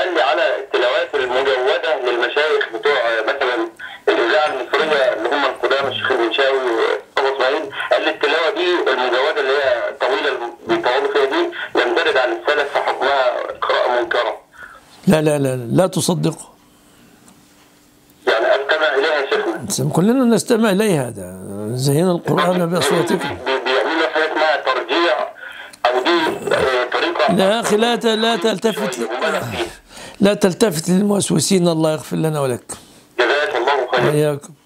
قال لي على التلاوات المجوده للمشايخ بتوع مثلا الاذاعه المصريه اللي هم القدامى الشيخ المنشاوي وابو اسماعيل قال لي التلاوه دي المجوده اللي هي طويله اللي بيطولوا فيها دي يندرج عن السلف فحكمها قراءه منكره لا لا لا لا تصدقه يعني استمع اليها يا شيخنا كلنا نستمع إليها هذا زين القرآن بأصواتكم بي- بيعملوا حاجه اسمها ترجيع او دي آه، طريقه لا أخي لا ت- لا تلتفت مبالغ فيها لا تلتفت للموسوسين الله يغفر لنا ولك جزاك الله خيرا وإياكم